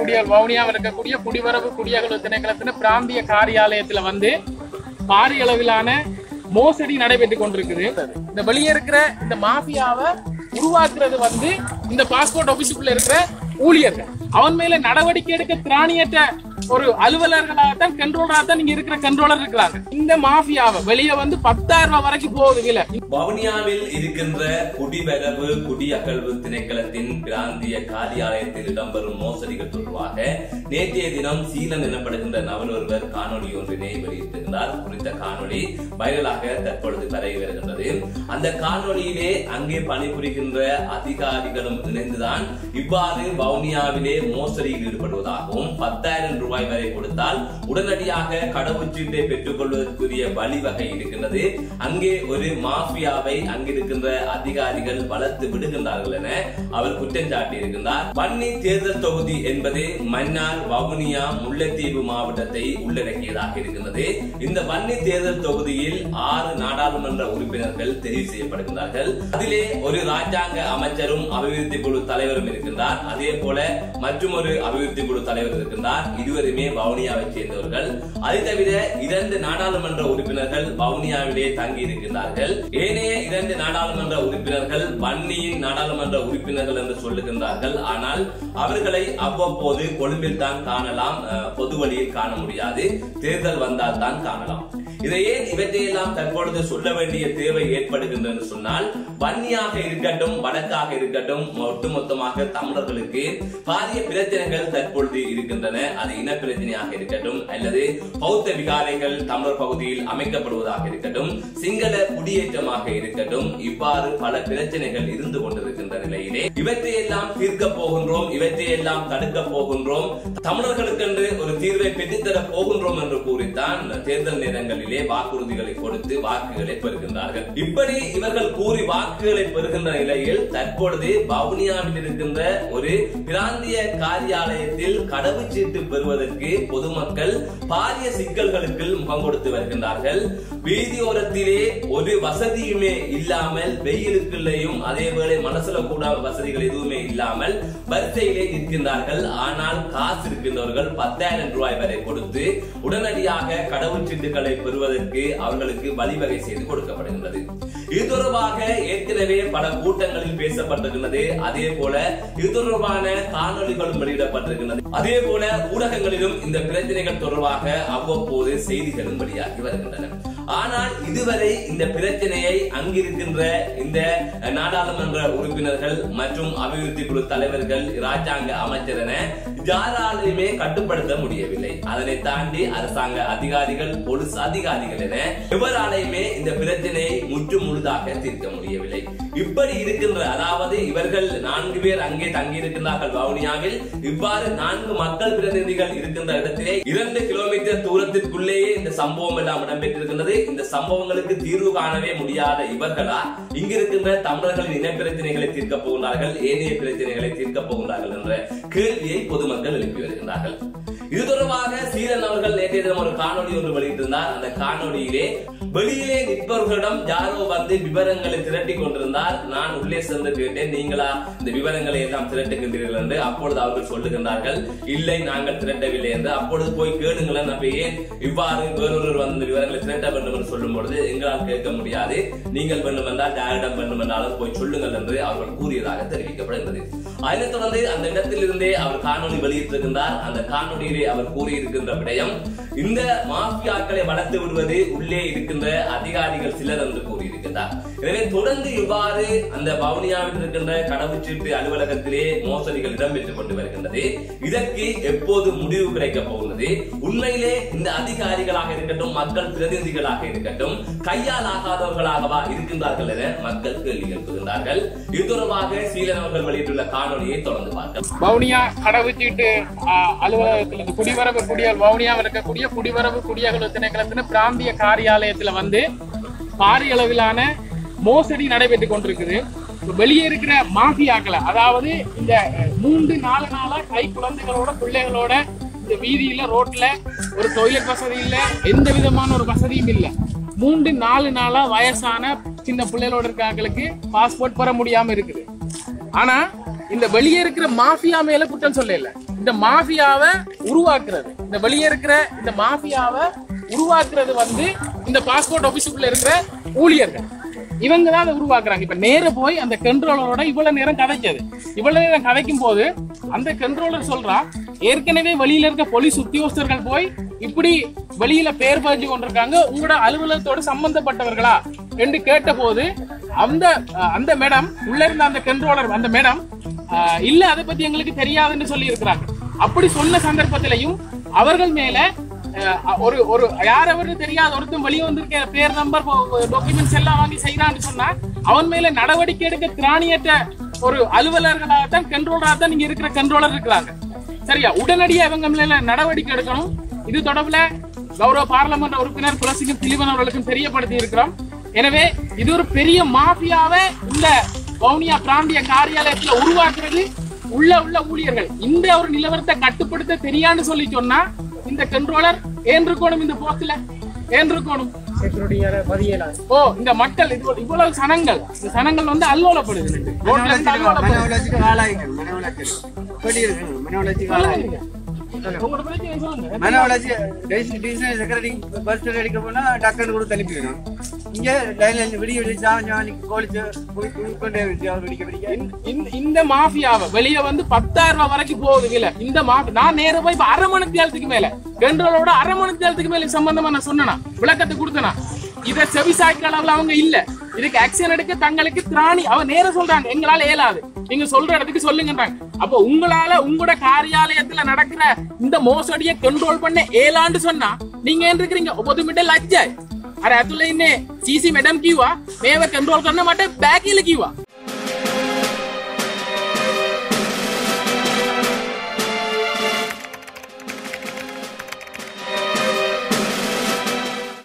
குடிய வவுனியாவில் இருக்கக்கூடிய குடிவரவு குடியகல்வு திணைக்களத்தின் பிராந்திய காரியாலயத்துல வந்து பாரிய அளவிலான மோசடி நடைபெற்று கொண்டிருக்குது இந்த வெளியே இருக்கிற இந்த மாஃபியாவை உருவாக்குறது வந்து இந்த பாஸ்போர்ட் ஆபீஸுக்குள்ள இருக்கிற ஊழியர்கள் அவன் மேல நடவடிக்கை எடுக்க திராணியற்ற ஒரு அலுவலர்களாகத்தான் கண்ட்ரோலராகத்தான் இங்க இருக்கிற கண்ட்ரோலர் இருக்கிறாங்க இந்த மாஃபியாவை வெளியே வந்து பத்தாயிரம் ரூபாய் வரைக்கும் போகுது விலை வவுனியாவில் இருக்கின்ற குடிவரவு குடியகழ்வு திணைக்களத்தின் பிராந்திய காரியாலயத்தில் இடம்பெறும் மோசடிகள் தொடர்பாக நேற்றைய தினம் சீலன் எனப்படுகின்ற நபர் ஒருவர் காணொலி ஒன்றினை வெளியிட்டிருந்தார் குறித்த காணொளி வைரலாக தற்பொழுது பரவி வருகின்றது அந்த காணொளியிலே அங்கே பணிபுரிகின்ற அதிகாரிகளும் இணைந்துதான் இவ்வாறு வவுனியாவிலே மோசடியில் ஈடுபடுவதாகவும் பத்தாயிரம் ரூபாய் வரை கொடுத்தால் உடனடியாக கடவுச்சீட்டை பெற்றுக் கொள்வதற்குரிய வழிவகை இருக்கின்றது அங்கே ஒரு மாஃபியாவை அங்கிருக்கின்ற அதிகாரிகள் வளர்த்து விடுகின்றார்கள் என அவர் குற்றம் சாட்டி இருக்கின்றார் வன்னி தேர்தல் தொகுதி என்பது மன்னார் வவுனியா முல்லைத்தீவு மாவட்டத்தை உள்ளடக்கியதாக இருக்கின்றது இந்த வன்னி தேர்தல் தொகுதியில் ஆறு நாடாளுமன்ற உறுப்பினர்கள் தெரிவு செய்யப்படுகின்றார்கள் அதிலே ஒரு ராஜாங்க அமைச்சரும் அபிவிருத்தி குழு தலைவரும் இருக்கின்றார் அதே போல மற்றும் ஒரு அபிவிருத்தி குழு தலைவர் இருக்கின்றார் இருவருமே வவுனியாவை சேர்ந்தவர்கள் அதை தவிர இரண்டு நாடாளுமன்ற உறுப்பினர்கள் வவுனியாவிலே தங்கி இருக்கின்றார்கள் ஏனைய இரண்டு நாடாளுமன்ற உறுப்பினர்கள் வன்னியின் நாடாளுமன்ற உறுப்பினர்கள் என்று சொல்லுகின்றார்கள் ஆனால் அவர்களை அவ்வப்போது கொழும்பில் தான் காணலாம் அஹ், பொது வழியில் காண முடியாது தேர்தல் வந்தால் தான் காணலாம் இதை ஏன் இவற்றையெல்லாம் தற்பொழுது சொல்ல வேண்டிய தேவை ஏற்படுகின்றது சொன்னால் வன்னியாக இருக்கட்டும் வடக்காக இருக்கட்டும் ஒட்டுமொத்தமாக தமிழர்களுக்கு பாரிய பிரச்சனைகள் தற்பொழுது இருக்கின்றன அது இன பிரச்சனையாக இருக்கட்டும் அல்லது பௌத்த விகாரைகள் தமிழர் பகுதியில் அமைக்கப்படுவதாக இருக்கட்டும் சிங்கள குடியேற்றமாக இருக்கட்டும் இவ்வாறு பல பிரச்சனைகள் இருந்து கொண்டிருக்கின்ற நிலையிலே இவற்றையெல்லாம் தீர்க்க போகின்றோம் இவற்றையெல்லாம் தடுக்க போகின்றோம் தமிழர்களுக்கென்று ஒரு தீர்வை பெற்றுத்தர போகின்றோம் என்று கூறித்தான் தேர்தல் நேரங்களிலே வாக்குறுதிகளை கொடுத்து வாக்குகளை பெறுகின்றார்கள் இப்படி இவர்கள் கூறி வாக்குகளை பெறுகின்ற நிலையில் தற்பொழுது வவுனியாவில் இருக்கின்ற ஒரு பிராந்திய காரியாலயத்தில் கடவுச்சீட்டு பெறுவதற்கு பொதுமக்கள் பாரிய சிக்கல்களுக்கு முகம் கொடுத்து வருகின்றார்கள் வீதியோரத்திலே ஒரு வசதியுமே இல்லாமல் வெயிலுக்குள்ளேயும் அதேவேளை மனசுல கூட வசதிகள் எதுவுமே இல்லாமல் வரிசையிலே நிற்கின்றார்கள் ஆனால் காசு இருக்கின்றவர்கள் பத்தாயிரம் ரூபாய் வரை கொடுத்து உடனடியாக கடவுச்சீட்டுகளை பெறுவதற்கு அவர்களுக்கு வழிவகை செய்து கொடுக்கப்படுகின்றது இது தொடர்பாக ஏற்கனவே பல கூட்டங்களில் பேசப்பட்டிருக்கின்றது அதே போல இது தொடர்பான காணொளிகளும் வெளியிடப்பட்டிருக்கின்றது அதே போல ஊடகங்களிலும் இந்த பிரச்சனைகள் தொடர்பாக அவ்வப்போது செய்திகளும் வெளியாகி வருகின்றன ஆனால் இதுவரை இந்த பிரச்சனையை அங்கிருக்கின்ற இந்த நாடாளுமன்ற உறுப்பினர்கள் மற்றும் அபிவிருத்தி குழு தலைவர்கள் ராஜாங்க அமைச்சர் என யாராலுமே கட்டுப்படுத்த முடியவில்லை அதனை தாண்டி அரசாங்க அதிகாரிகள் போலீஸ் அதிகாரிகள் என எவராலையுமே இந்த பிரச்சனையை முற்று முழுதாக தீர்க்க முடியவில்லை இப்படி இருக்கின்ற அதாவது இவர்கள் நான்கு பேர் அங்கே தங்கி இருக்கின்றார்கள் வவுனியாவில் இவ்வாறு நான்கு மக்கள் பிரதிநிதிகள் இருக்கின்ற இடத்திலே இரண்டு கிலோமீட்டர் தூரத்திற்குள்ளேயே இந்த சம்பவம் எல்லாம் இடம்பெற்றிருக்கின்றது இந்த சம்பவங்களுக்கு தீர்வு காணவே முடியாத இவர்களா இங்கிருக்கின்ற தமிழர்களின் இன பிரச்சனைகளை தீர்க்க போகின்றார்கள் ஏனைய பிரச்சனைகளை தீர்க்க போகின்றார்கள் என்ற கேள்வியை பொதுமக்கள் எழுப்பி வருகின்றார்கள் இது தொடர்பாக சீரன் அவர்கள் நேற்றைய தினம் ஒரு காணொளி ஒன்று வெளியிட்டிருந்தார் அந்த காணொளியிலே வெளியிலே நிற்பவர்களிடம் யாரோ வந்து விவரங்களை திரட்டி கொண்டிருந்தார் நான் உள்ளே சென்று கேட்டேன் நீங்களா இந்த விவரங்களை எல்லாம் திரட்டுகின்றீர்கள் என்று அப்பொழுது அவர்கள் சொல்லுகின்றார்கள் இல்லை நாங்கள் திரட்டவில்லை என்று அப்பொழுது போய் கேளுங்களேன் அப்ப ஏன் இவ்வாறு வேறொருவர் வந்து இந்த விவரங்களை திரட்ட வேண்டும் என்று சொல்லும் பொழுது எங்களால் கேட்க முடியாது நீங்கள் வேண்டும் என்றால் யாரிடம் வேண்டும் என்றாலும் போய் சொல்லுங்கள் என்று அவர்கள் கூறியதாக தெரிவிக்கப்படுகிறது அதனைத் தொடர்ந்து அந்த இடத்தில் இருந்தே அவர் காணொலி வெளியிட்டிருக்கின்றார் அந்த காணொலியிலே அவர் கூறியிருக்கின்ற விடயம் இந்த மாஃபியாக்களை வளர்த்து விடுவது உள்ளே இருக்கின்ற அதிகாரிகள் சிலர் என்று கூறியிருக்கின்றார் எனவே தொடர்ந்து இவ்வாறு அந்த வவுனியாவில் இருக்கின்ற கடவுச்சீட்டு அலுவலகத்திலே மோசடிகள் இடம்பெற்றுக் கொண்டு வருகின்றது இதற்கு எப்போது முடிவு கிடைக்கப் போகிறது உண்மையிலே இந்த அதிகாரிகளாக இருக்கட்டும் மக்கள் பிரதிநிதிகளாக இருக்கட்டும் கையால் ஆகாதவர்களாகவா இருக்கின்றார்கள் என மக்கள் கேள்வி எழுப்புகின்றார்கள் இது தொடர்பாக சீலன் அவர்கள் வெளியிட்டுள்ள காணொலியை தொடர்ந்து பார்க்கலாம் வவுனியா கடவுச்சீட்டு ஆ, அலுவலகத்தில் இந்த குடிவரவு குடிய வவுனியாவில் இருக்கக்கூடிய குடிவரவு குடியகல்வு திணைக்களத்தின் பிராந்திய காரியாலயத்துல வந்து பாரிய அளவிலான மோசடி நடைபெற்றுக் கொண்டிருக்குது இப்ப வெளியே இருக்கிற மாஃபியாக்களை அதாவது இந்த அஹ், மூன்று நாலு நாளா கை குழந்தைகளோட பிள்ளைகளோட இந்த வீதியில ரோட்ல ஒரு டொய்லெட் வசதி இல்ல எந்த விதமான ஒரு வசதியும் இல்ல மூன்று நாலு நாளா வயசான சின்ன பிள்ளைகளோட இருக்காங்களுக்கு பாஸ்போர்ட் பெற முடியாம இருக்குது ஆனா இந்த வெளியே இருக்கிற மாஃபியா மேல குற்றம் சொல்லல இந்த மாஃபியாவை உருவாக்குறது இந்த வெளியே இருக்கிற இந்த மாஃபியாவை உருவாக்குறது வந்து இந்த பாஸ்போர்ட் ஆபீஸுக்குள்ள இருக்கிற ஊழியர்கள் இவங்க தான் அதை உருவாக்குறாங்க இப்ப நேர போய் அந்த கண்ட்ரோலரோட இவ்வளவு நேரம் கதைச்சது இவ்வளவு நேரம் கதைக்கும் போது அந்த கண்ட்ரோலர் சொல்றா ஏற்கனவே வெளியில இருக்க போலீஸ் உத்தியோகஸ்தர்கள் போய் இப்படி வெளியில பேர் பதிஞ்சு கொண்டிருக்காங்க உங்களோட அலுவலகத்தோட சம்பந்தப்பட்டவர்களா என்று கேட்ட போது அந்த அஹ், அந்த மேடம் உள்ள இருந்த அந்த கண்ட்ரோலர் அந்த மேடம் இல்ல அதை பத்தி எங்களுக்கு தெரியாதுன்னு சொல்லி இருக்கிறாங்க அப்படி சொன்ன சந்தர்ப்பத்திலையும் அவர்கள் மேல அஹ், ஒரு ஒரு யார் அவருன்னு தெரியாத ஒருத்தன் வெளியே வந்திருக்க பேர் நம்பர் டாக்குமெண்ட்ஸ் எல்லாம் வாங்கி செய்யறான்னு சொன்னா அவன் மேல நடவடிக்கை எடுக்க திராணியற்ற ஒரு அலுவலர்களாக தான் கண்ட்ரோலராக தான் நீங்க இருக்கிற கண்ட்ரோலர் இருக்கிறாங்க சரியா உடனடியா இவங்க மேல நடவடிக்கை எடுக்கணும் இது தொடர்புல கௌரவ பார்லமெண்ட் உறுப்பினர் குலசிங்கம் திலீபன் அவர்களுக்கும் தெரியப்படுத்தி இருக்கிறோம் எனவே இது ஒரு பெரிய மாஃபியாவை இந்த வவுனியா பிராந்திய காரியாலயத்துல உருவாக்குறது உள்ள உள்ள ஊழியர்கள் இந்த ஒரு நிலவரத்தை கட்டுப்படுத்த தெரியான்னு சொல்லி சொன்னா இந்த கண்ட்ரோலர் ஏன் இருக்கணும் இந்த போஸ்ட்ல ஏன் இருக்கணும் செக்யூரிட்டியால பதியலாம் ஓ இந்த மக்கள் இது இவ்வளவு சனங்கள் இந்த சனங்கள் வந்து அல்லோலப்படுது ரோட்ல இருந்து அல்லோலப்படுது மன உளைச்சலுக்கு ஆளாயிக்கணும் மன உளைச்சல் எப்படி இருக்கணும் மன உளைச்சலுக்கு ஆளாயிக்கணும் உங்களோட பிரச்சனையை சொல்லுங்க மன உளைச்சல் டீசல் செக்ரட்டரி பஸ் ஸ்டாண்ட் அடிக்க போனா டக்குன்னு கொடுத்து அனுப்பிடணும் இங்க லைன்ல இருந்து விடிய விடிய சாவன் சாவனிக்கு கோழிச்சு கொண்டே வச்சு அவர் வெடிக்க வெடிக்க இந்த- இந்த- இந்த மாஃபியாவை வெளிய வந்து பத்தாயிரம் ரூபாய் வரைக்கும் போகுது விலை இந்த மாஃபி நான் நேர போய் இப்ப அரை மணி நேரத்துக்கு மேல கண்ட்ரோலோட அரை மணி நேரத்துக்கு மேல இது சம்பந்தமா நான் சொன்னேனா விளக்கத்தை கொடுத்தனா இத செவிசாய்க்க அளவுல அவங்க இல்ல இதுக்கு ஆக்ஷன் எடுக்க தங்களுக்கு திராணி அவ நேர சொல்றாங்க எங்களால இயலாது நீங்க சொல்ற இடத்துக்கு சொல்லுங்கன்றாங்க அப்ப உங்களால உங்களோட காரியாலயத்துல நடக்கிற இந்த மோசடியை கண்ட்ரோல் பண்ண ஏலான்னு சொன்னா நீங்க ஏன் இருக்கிறீங்க ஒவ்வொரு லஜ்ஜாய் अरे तुला इन्हें सीसी मैडम की हुआ मैं कंट्रोल करने માટે બે કિલો की हुआ